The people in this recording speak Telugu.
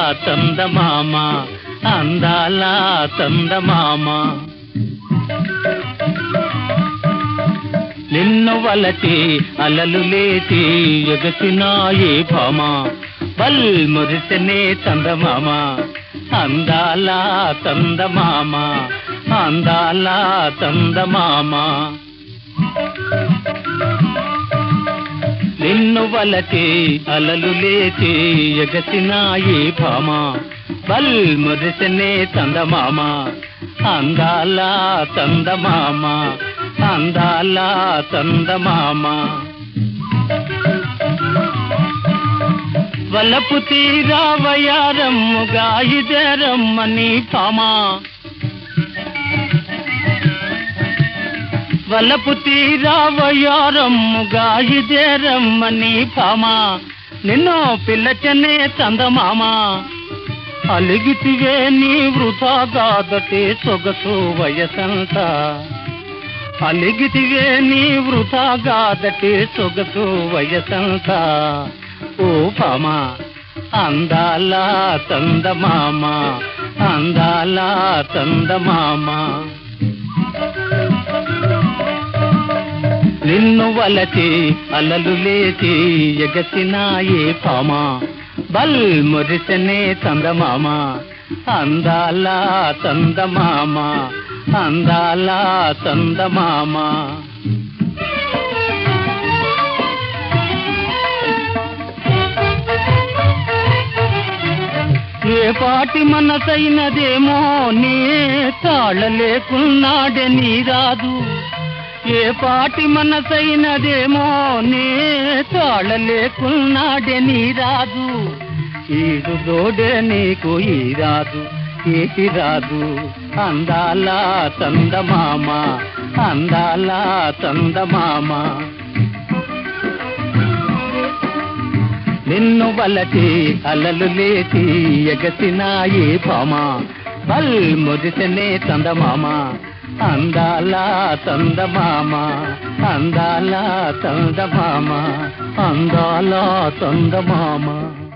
చందమామ అందాల చందమామ నిన్ను వలచి అలలు లేచి ఎగసినాయి భామ బల్ మురిసనే చందమామ అందాల చందమామ అందాల చందమామ నిన్ను వలచి అలలు లేచి ఎగసినాయి భామ బల్ మురిసనే చందమామ అందాల చందమామ అందాల చందమామ వలపు తీరా వయారమ్ముగా ఇదరమ్మని పామా వలపు తీరా వయారమ్ముగా ఇదేరమ్మని పామా నిన్ను పిల్లచనే చందమామ అలిగితివే నీ వృథాగాదటే సొగసు వయసంత అలిగితివే నీ వృథాగాదటే సొగసు వయసంత ఓ పామా అందాల చందమామ అందాల చందమామ నిన్ను వలచి అలలు లేచి ఎగసినాయే పామ బల్ మురిసనే చందమామ అందాల చందమామ అందాల చందమామ ఏ పాటి మనసైనదేమో నే తాళలేకున్నాడే నీ రాదు ఏ పాటి మనసైనదేమో నే తాళలేకున్నాడే నీ రాదు ఈడు దోడే నీకు ఈ రాదు ఏటి రాదు అందాల చందమామ అందాల చందమామ నిన్ను వలచి అలలు లేచి ఎగసినాయి భామ బల్ మురిసనే చందమామ అందాల చందమామ అందాల చందమామ అందాల చందమామ